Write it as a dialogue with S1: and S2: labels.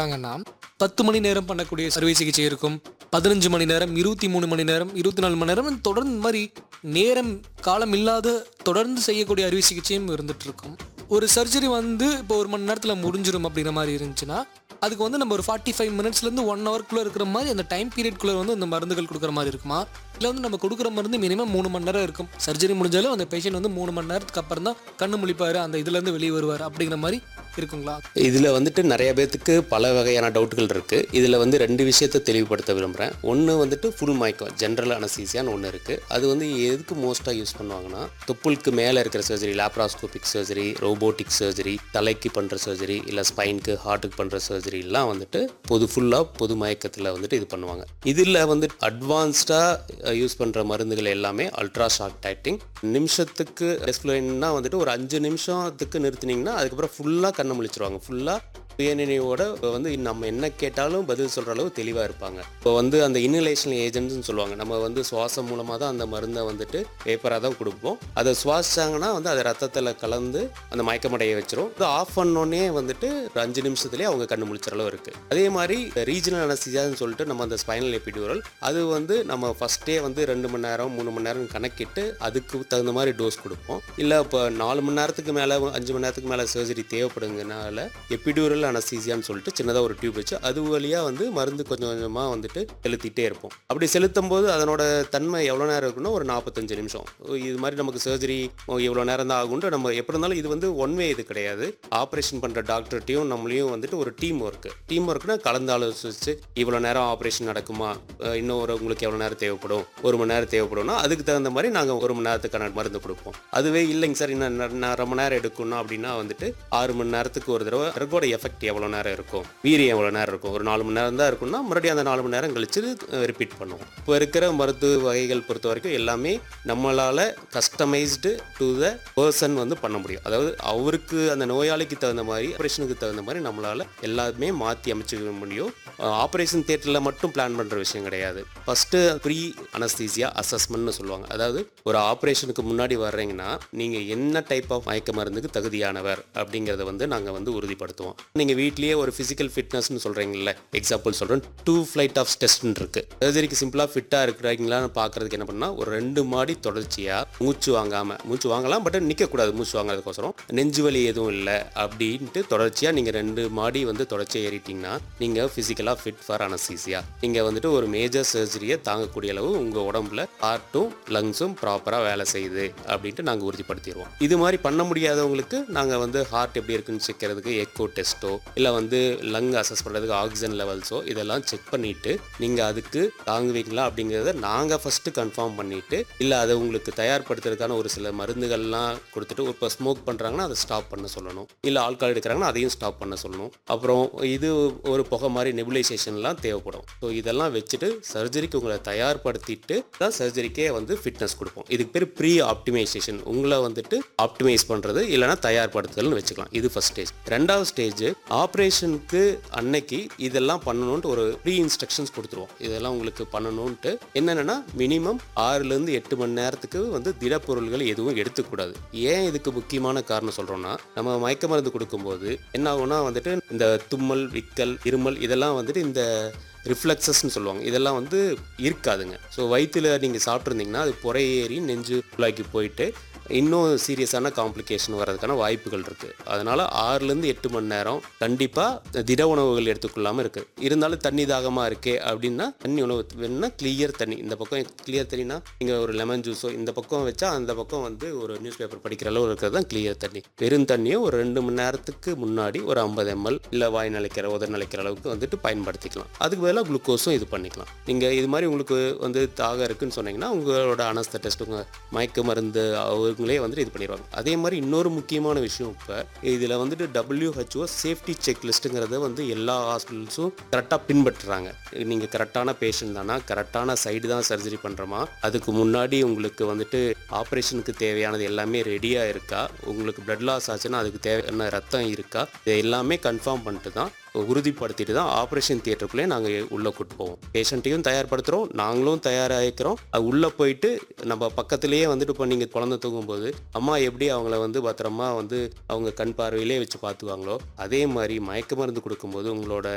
S1: வராங்கன்னா பத்து மணி நேரம் பண்ணக்கூடிய அறுவை சிகிச்சை இருக்கும் பதினஞ்சு மணி நேரம் இருபத்தி மூணு மணி நேரம் இருபத்தி நாலு மணி நேரம் தொடர்ந்து இந்த மாதிரி நேரம் காலம் இல்லாத தொடர்ந்து செய்யக்கூடிய அறுவை சிகிச்சையும் இருந்துட்டு இருக்கும் ஒரு சர்ஜரி வந்து இப்போ ஒரு மணி நேரத்தில் முடிஞ்சிடும் அப்படிங்கிற மாதிரி இருந்துச்சுன்னா அதுக்கு வந்து நம்ம ஒரு ஃபார்ட்டி ஃபைவ் மினிட்ஸ்லேருந்து ஒன் ஹவர்க்குள்ளே இருக்கிற மாதிரி அந்த டைம் பீரியட்குள்ளே வந்து இந்த மருந்துகள் கொடுக்குற மாதிரி இருக்குமா இல்லை வந்து நம்ம கொடுக்குற மருந்து மினிமம் மூணு மணி நேரம் இருக்கும் சர்ஜரி முடிஞ்சாலும் அந்த பேஷண்ட் வந்து மூணு மணி நேரத்துக்கு அப்புறம் தான் கண்ணு முழிப்பார் அந்த இதுலேருந்து வெளியே வருவார் அப்படிங்கிற மாதிரி இருக்குங்களா
S2: இதில் வந்துட்டு நிறைய பேர்த்துக்கு பல வகையான டவுட்டுகள் இருக்குது இதில் வந்து ரெண்டு விஷயத்தை தெளிவுபடுத்த விரும்புகிறேன் ஒன்று வந்துட்டு ஃபுல் மயக்கம் ஜென்ரல் அனசீசியான்னு ஒன்று இருக்குது அது வந்து எதுக்கு மோஸ்ட்டாக யூஸ் பண்ணுவாங்கன்னா தொப்புளுக்கு மேலே இருக்கிற surgery laparoscopic surgery robotic surgery தலைக்கு பண்ணுற சர்ஜரி இல்லை ஸ்பைனுக்கு ஹார்ட்டுக்கு பண்ணுற சர்ஜரிலாம் வந்துட்டு பொது ஃபுல்லாக பொது மயக்கத்தில் வந்துட்டு இது பண்ணுவாங்க இதில் வந்து அட்வான்ஸ்டாக யூஸ் பண்ணுற மருந்துகள் எல்லாமே அல்ட்ரா ஷார்ட் டைட்டிங் நிமிஷத்துக்கு டெஸ்க்ளைன்னா வந்துட்டு ஒரு அஞ்சு நிமிஷத்துக்கு நிறுத்தினீங்கன்னா அதுக்கப்புறம் ஃபுல்லாக கண்ணை முழிச்சிருவாங்க ஃபுல்லாக சுயநினைவோட வந்து நம்ம என்ன கேட்டாலும் பதில் சொல்கிற அளவு தெளிவாக இருப்பாங்க இப்போ வந்து அந்த இன்னலேஷன் ஏஜென்ட்னு சொல்லுவாங்க நம்ம வந்து சுவாசம் மூலமாக தான் அந்த மருந்தை வந்துட்டு பேப்பராக தான் கொடுப்போம் அதை சுவாசிச்சாங்கன்னா வந்து அதை ரத்தத்தில் கலந்து அந்த மயக்கமடைய வச்சிரும் இது ஆஃப் பண்ணோன்னே வந்துட்டு ஒரு அஞ்சு நிமிஷத்துலேயே அவங்க கண்ணு முழிச்சிற அளவு இருக்குது அதே மாதிரி ரீஜனல் அனஸ்திசியான்னு சொல்லிட்டு நம்ம அந்த ஸ்பைனல் எபிடியூரல் அது வந்து நம்ம ஃபஸ்ட்டே வந்து ரெண்டு மணி நேரம் மூணு மணி நேரம் கணக்கிட்டு அதுக்கு தகுந்த மாதிரி டோஸ் கொடுப்போம் இல்லை இப்போ நாலு மணி நேரத்துக்கு மேலே அஞ்சு மணி நேரத்துக்கு மேலே சர்ஜரி தேவைப்படுங்கனால எபிடியூரல் அனஸ்தீசியான்னு சொல்லிட்டு சின்னதாக ஒரு டியூப் வச்சு அது வழியாக வந்து மருந்து கொஞ்சம் கொஞ்சமாக வந்துட்டு செலுத்திட்டே இருப்போம் அப்படி செலுத்தும் போது அதனோட தன்மை எவ்வளோ நேரம் இருக்குன்னா ஒரு நாற்பத்தஞ்சு நிமிஷம் இது மாதிரி நமக்கு சர்ஜரி இவ்வளோ நேரம் தான் ஆகும்ட்டு நம்ம எப்படி இருந்தாலும் இது வந்து ஒன் வே இது கிடையாது ஆப்ரேஷன் பண்ணுற டாக்டர்கிட்டையும் நம்மளையும் வந்துட்டு ஒரு டீம் ஒர்க்கு டீம் ஒர்க்னா கலந்து ஆலோசிச்சு இவ்வளோ நேரம் ஆப்ரேஷன் நடக்குமா அஹ் இன்னும் ஒரு உங்களுக்கு எவ்வளோ நேரம் தேவைப்படும் ஒரு மணி நேரம் தேவைப்படும்னா அதுக்கு தகுந்த மாதிரி நாங்கள் ஒரு மணி நேரத்துக்கான மருந்து கொடுப்போம் அதுவே இல்லைங்க சார் இன்னும் ந- ந- அரை மணி நேரம் எடுக்கணும் அப்படின்னா வந்துட்டு ஆறு மணி நேரத்துக்கு ஒரு தடவை ட்ரக்கோட எஃபெக்ட் எவ்வளோ நேரம் இருக்கும் வீரியம் எவ்வளோ நேரம் இருக்கும் ஒரு நாலு மணி நேரம் தான் இருக்கும்னா மறுபடியும் அந்த நாலு மணி நேரம் கழிச்சு ரிப்பீட் பண்ணுவோம் இப்போ இருக்கிற மருத்துவ வகைகள் பொறுத்த வரைக்கும் எல்லாமே நம்மளால் கஸ்டமைஸ்டு டு த பர்சன் வந்து பண்ண முடியும் அதாவது அவருக்கு அந்த நோயாளிக்கு தகுந்த மாதிரி ஆப்ரேஷனுக்கு தகுந்த மாதிரி நம்மளால் எல்லாமே மாற்றி அமைச்சுக்க முடியும் ஆப்ரேஷன் தேட்டரில் மட்டும் பிளான் பண்ணுற விஷயம் கிடையாது ஃபஸ்ட்டு ப்ரீ அனஸ்தீசியா அசஸ்மெண்ட்னு சொல்லுவாங்க அதாவது ஒரு ஆப்ரேஷனுக்கு முன்னாடி வர்றீங்கன்னா நீங்கள் என்ன டைப் ஆஃப் மயக்க மருந்துக்கு தகுதியானவர் அப்படிங்கிறத வந்து நாங்கள் வந்து உறுதிப்படுத்துவோம் நீங்கள் வீட்லேயே ஒரு ஃபிசிக்கல் ஃபிட்னஸ்னு சொல்கிறீங்கல்ல எக்ஸாம்பிள் சொல்கிறேன் டூ ஃப்ளைட் ஆஃப் டெஸ்ட்னு இருக்குது சர்ஜரிக்கு சிம்பிளாக ஃபிட்டாக இருக்கிறீங்களான்னு பார்க்குறதுக்கு என்ன பண்ணால் ஒரு ரெண்டு மாடி தொடர்ச்சியாக மூச்சு வாங்காமல் மூச்சு வாங்கலாம் பட் நிற்கக்கூடாது மூச்சு வாங்குறதுக்கோசரம் நெஞ்சு வலி எதுவும் இல்லை அப்படின்ட்டு தொடர்ச்சியாக நீங்கள் ரெண்டு மாடி வந்து தொடர்ச்சியாக ஏறிட்டீங்கன்னா நீங்கள் ஃபிசிக்கலாக ஃபிட் ஃபார் அனசீசியா நீங்கள் வந்துட்டு ஒரு மேஜர் சர்ஜரியை தாங்கக்கூடிய அளவு உங்கள் உடம்புல ஹார்ட்டும் லங்ஸும் ப்ராப்பராக வேலை செய்யுது அப்படின்ட்டு நாங்கள் உறுதிப்படுத்திடுவோம் இது மாதிரி பண்ண முடியாதவங்களுக்கு நாங்கள் வந்து ஹார்ட் எப்படி இருக்குன்னு செக்கிறதுக்கு எக்கோ டெஸ்ட்டோ இல்லை வந்து லங் அசஸ் பண்ணுறதுக்கு ஆக்சிஜன் லெவல்ஸோ இதெல்லாம் செக் பண்ணிவிட்டு நீங்கள் அதுக்கு தாங்குவீங்களா அப்படிங்கிறத நாங்கள் ஃபஸ்ட்டு கன்ஃபார்ம் பண்ணிவிட்டு இல்லை அதை உங்களுக்கு தயார்படுத்துறதுக்கான ஒரு சில மருந்துகள்லாம் கொடுத்துட்டு இப்போ ஸ்மோக் பண்ணுறாங்கன்னா அதை ஸ்டாப் பண்ண சொல்லணும் இல்லை ஆல்கால் எடுக்கிறாங்கன்னா அதையும் ஸ்டாப் பண்ண சொல்லணும் அப்புறம் இது ஒரு புகை மாதிரி நெபுலைசேஷன்லாம் தேவைப்படும் ஸோ இதெல்லாம் வச்சுட்டு சர்ஜரிக்கு உங்களை தயார்படுத்திட்டு தான் சர்ஜரிக்கே வந்து ஃபிட்னஸ் கொடுப்போம் இதுக்கு பேர் ப்ரீ ஆப்டிமைசேஷன் உங்களை வந்துட்டு ஆப்டிமைஸ் பண்ணுறது இல்லைனா தயார்படுத்துதல்னு வச்சுக்கலாம் இது ஃபர்ஸ்ட் ஸ்டேஜ் ரெண்டாவது ஸ்டேஜ் ஆப்ரேஷனுக்கு அன்னைக்கு இதெல்லாம் பண்ணணும்ட்டு ஒரு ப்ரீ இன்ஸ்ட்ரக்ஷன்ஸ் கொடுத்துருவோம் இதெல்லாம் உங்களுக்கு பண்ணணும்ட்டு என்னென்னா மினிமம் ஆறுலேருந்து எட்டு மணி நேரத்துக்கு வந்து திடப்பொருள்கள் எதுவும் எடுத்துக்கூடாது ஏன் இதுக்கு முக்கியமான காரணம் சொல்கிறோம்னா நம்ம மயக்க மருந்து கொடுக்கும்போது என்ன ஆகும்னா வந்துட்டு இந்த தும்மல் விக்கல் இருமல் இதெல்லாம் வந்துட்டு இந்த ரிஃப்ளெக்ஸஸ்னு சொல்லுவாங்க இதெல்லாம் வந்து இருக்காதுங்க ஸோ வயிற்றுல நீங்கள் சாப்பிட்ருந்தீங்கன்னா அது புறையேறி நெஞ்சு குழாய்க்கு போயிட்டு இன்னும் சீரியஸான காம்ப்ளிகேஷன் வர்றதுக்கான வாய்ப்புகள் இருக்குது அதனால் ஆறுலேருந்து எட்டு மணி நேரம் கண்டிப்பாக திட உணவுகள் எடுத்துக்கொள்ளாமல் இருக்குது இருந்தாலும் தண்ணி தாகமாக இருக்கே அப்படின்னா தண்ணி உணவு வேணும்னா கிளியர் தண்ணி இந்த பக்கம் கிளியர் தண்ணினா நீங்கள் ஒரு லெமன் ஜூஸோ இந்த பக்கம் வச்சா அந்த பக்கம் வந்து ஒரு நியூஸ் பேப்பர் படிக்கிற அளவு இருக்கிறது தான் கிளியர் தண்ணி வெறும் தண்ணியை ஒரு ரெண்டு மணி நேரத்துக்கு முன்னாடி ஒரு ஐம்பது எம்எல் இல்லை வாய் நிலைக்கிற உதர் நிலைக்கிற அளவுக்கு வந்துட்டு பயன்படுத்திக்கலாம் அதுக்கு பதிலாக குளுக்கோஸும் இது பண்ணிக்கலாம் நீங்கள் இது மாதிரி உங்களுக்கு வந்து தாகம் இருக்குன்னு சொன்னீங்கன்னா உங்களோட அனஸ்த டெஸ்ட் உங்கள் மயக்க மருந்து அவங்களே வந்துட்டு இது பண்ணிடுவாங்க அதே மாதிரி இன்னொரு முக்கியமான விஷயம் இப்போ இதில் வந்துட்டு WHO சேஃப்டி செக் லிஸ்ட்டுங்கிறத வந்து எல்லா ஹாஸ்பிட்டல்ஸும் கரெக்டாக பின்பற்றுறாங்க நீங்கள் கரெக்டான பேஷண்ட் தானா கரெக்டான சைடு தான் சர்ஜரி பண்ணுறோமா அதுக்கு முன்னாடி உங்களுக்கு வந்துட்டு ஆப்ரேஷனுக்கு தேவையானது எல்லாமே ரெடியாக இருக்கா உங்களுக்கு பிளட் லாஸ் ஆச்சுன்னா அதுக்கு தேவையான ரத்தம் இருக்கா இது எல்லாமே கன்ஃபார்ம் பண்ணிட்டு தான் உறுதிப்படுத்திட்டு தான் ஆப்ரேஷன் தியேட்டருக்குள்ளே நாங்கள் உள்ளே கூட்டு போவோம் பேஷண்ட்டையும் தயார்படுத்துகிறோம் நாங்களும் தயாராகிக்கிறோம் அது உள்ளே போயிட்டு நம்ம பக்கத்துலேயே வந்துட்டு இப்போ நீங்கள் குழந்தை தூங்கும்போது அம்மா எப்படி அவங்கள வந்து பத்திரமா வந்து அவங்க கண் பார்வையிலே வச்சு பார்த்துக்குவாங்களோ அதே மாதிரி மயக்க மருந்து கொடுக்கும்போது உங்களோட